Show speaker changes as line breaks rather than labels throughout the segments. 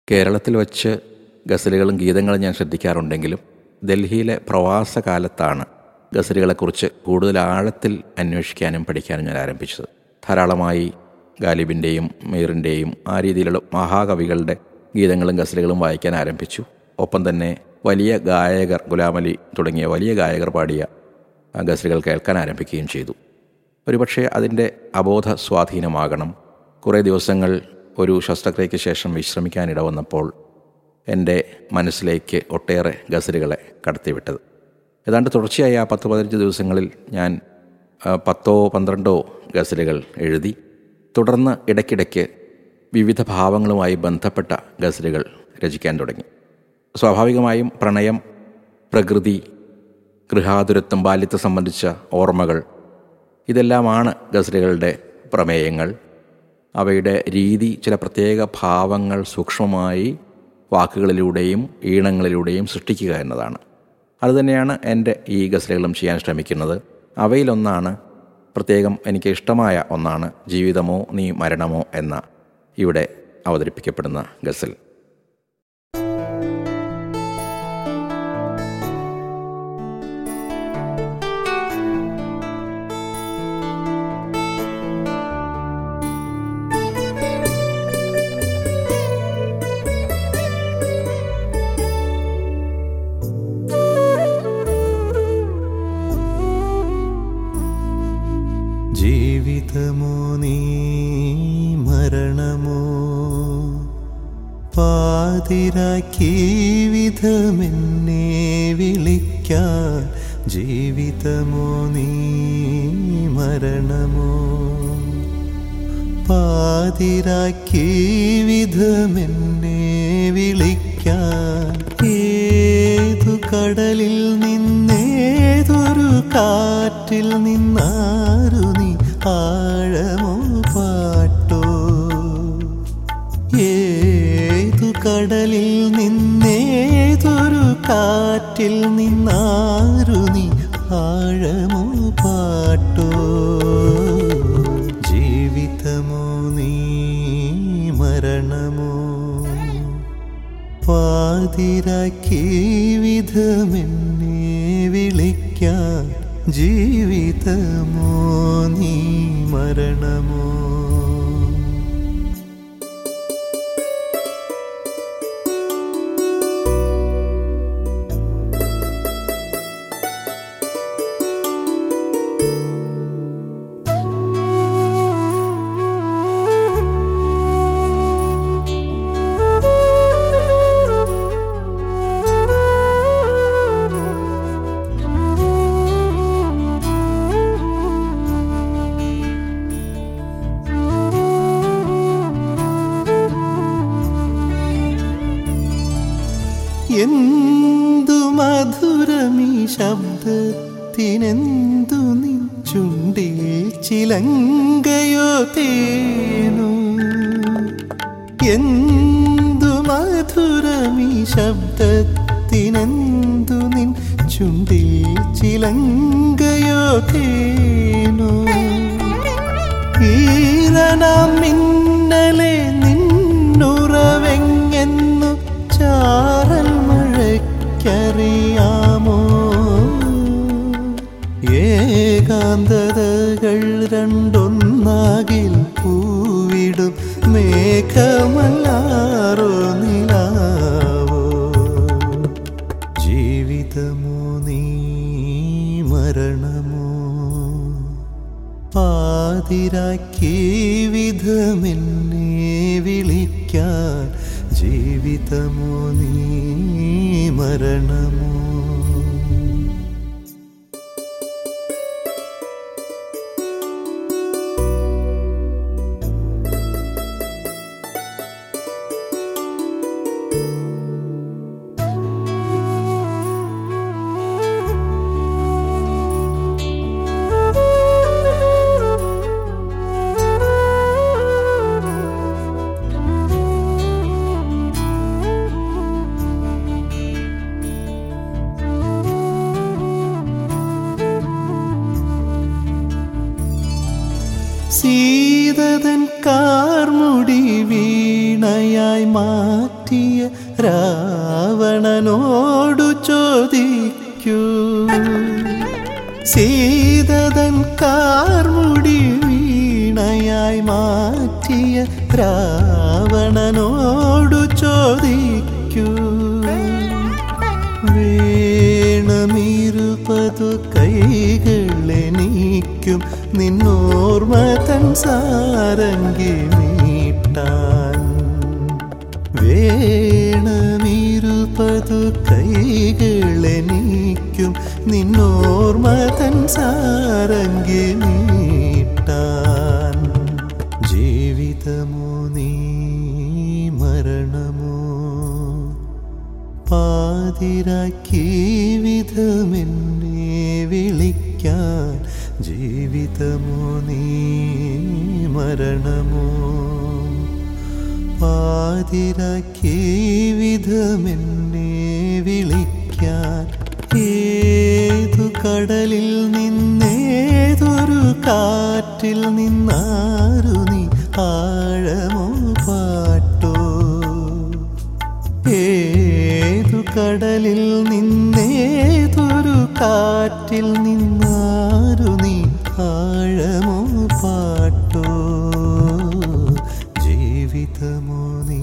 കേരളത്തിൽ വച്ച് ഗസലുകളും ഗീതങ്ങളും ഞാൻ ശ്രദ്ധിക്കാറുണ്ടെങ്കിലും ഡൽഹിയിലെ പ്രവാസകാലത്താണ് ഗസലുകളെക്കുറിച്ച് കൂടുതൽ ആഴത്തിൽ അന്വേഷിക്കാനും പഠിക്കാനും ഞാൻ ആരംഭിച്ചത് ധാരാളമായി ഗാലിബിൻ്റെയും മീറിൻ്റെയും ആ രീതിയിലുള്ള മഹാകവികളുടെ ഗീതങ്ങളും ഗസലുകളും വായിക്കാൻ ആരംഭിച്ചു ഒപ്പം തന്നെ വലിയ ഗായകർ ഗുലാമലി തുടങ്ങിയ വലിയ ഗായകർ പാടിയ ആ ഗസലുകൾ കേൾക്കാൻ ആരംഭിക്കുകയും ചെയ്തു ഒരുപക്ഷെ അതിൻ്റെ അബോധ സ്വാധീനമാകണം കുറേ ദിവസങ്ങൾ ഒരു ശസ്ത്രക്രിയയ്ക്ക് ശേഷം വിശ്രമിക്കാനിട വന്നപ്പോൾ എൻ്റെ മനസ്സിലേക്ക് ഒട്ടേറെ ഗസലുകളെ കടത്തിവിട്ടത് ഏതാണ്ട് തുടർച്ചയായി ആ പത്ത് പതിനഞ്ച് ദിവസങ്ങളിൽ ഞാൻ ആ, പത്തോ പന്ത്രണ്ടോ ഗസലുകൾ എഴുതി തുടർന്ന് ഇടയ്ക്കിടയ്ക്ക് വിവിധ ഭാവങ്ങളുമായി ബന്ധപ്പെട്ട ഗസലുകൾ രചിക്കാൻ തുടങ്ങി സ്വാഭാവികമായും പ്രണയം പ്രകൃതി ഗൃഹാതുരത്വം ബാല്യത്തെ സംബന്ധിച്ച ഓർമ്മകൾ ഇതെല്ലാമാണ് ഗസലുകളുടെ പ്രമേയങ്ങൾ അവയുടെ രീതി ചില പ്രത്യേക ഭാവങ്ങൾ സൂക്ഷ്മമായി വാക്കുകളിലൂടെയും ഈണങ്ങളിലൂടെയും സൃഷ്ടിക്കുക എന്നതാണ് അതുതന്നെയാണ് എൻ്റെ ഈ ഗസലുകളും ചെയ്യാൻ ശ്രമിക്കുന്നത് അവയിലൊന്നാണ് പ്രത്യേകം എനിക്ക് ഇഷ്ടമായ ഒന്നാണ് ജീവിതമോ നീ മരണമോ എന്ന ഇവിടെ അവതരിപ്പിക്കപ്പെടുന്ന ഗസൽ
ജീവിതമോ നീ മരണമോ പാതിരാക്കി വിധമെന്നെ വിളിക്കാൻ ജീവിതമോ നീ മരണമോ പാതിരാക്കി വിധമെന്നെ വിളിക്കാൻ ഏതു കടലിൽ നിന്നേതൊരു കാറ്റിൽ നിന്നാരു നീ ആഴമോ പാട്ടോ ഏതു കടലിൽ നിന്നേതൊരു കാറ്റിൽ നിന്നാരു നീ ആഴമോ പാട്ടോ ജീവിതമോ നീ മരണമോ പാതിരാക്കി വിധമെന്നെ വിളിക്കാൻ ജീവിതമോ നീ മരണമോ എന്തു മധുരമീ ശബ്ദത്തിനെന്തു നിൻ ചുണ്ടിൽ ചിലങ്കയോ തേനോ എന്തു മധുരമീ ശബ്ദത്തിനെന്തു നിൻ ചുണ്ടിൽ ചിലങ്കയോ തേനോ ഈരനാം മിന്നലെ നിന്നുറവെങ്ങെന്നു ചാറൽ മഴയ്ക്കറിയാമോ ഏകാന്തതകൾ രണ്ടൊന്നാകിൽ പൂവിടും മേഘമല്ലാറോ നിലാവോ ജീവിതമോ നീ മരണമോ പാതിരാക്കി വിധമെന്നെ വിളിക്കാൻ ജീവിതമോ നീ മരണമോ സീതതൻ കാർമുടി വീണ വീണയായി മാറ്റിയ രാവണനോടു ചോദിക്കൂ സീതതൻ കാർമുടി വീണയായി മാറ്റിയ രാവണനോടു ചോദിക്കൂ വേണമിരുപതു കൈകളെനിക്കും നിന്നോർമ്മ തൻ സാരംഗി നീട്ടാൻ വേണമിരുപതു കൈകളെനിക്കും നിന്നോർമ്മ തൻ സാരംഗി നീട്ടാൻ ജീവിതമോ നീ മരണമോ പാതിരാക്കി വിധമെന്നെ വിളിക്കാൻ ജീവിതമോ നീ മരണമോ പാതിരാക്കി വിധമെന്നെ വിളിക്കാൻ ഏതു കടലിൽ നിന്നേതൊരു കാറ്റിൽ നിന്നാരു നീ ആഴമോ പാട്ടോ ഏതു കടലിൽ നിന്നേതൊരു കാറ്റിൽ നിന്നാരു നീ ആഴമോ പാട്ടോ ജീവിതമോ നീ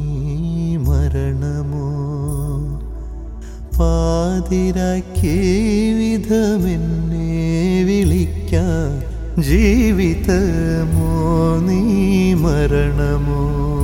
മരണമോ പാതിരാക്കി വിധമെന്നെ വിളിക്കാൻ ജീവിതമോ നീ മരണമോ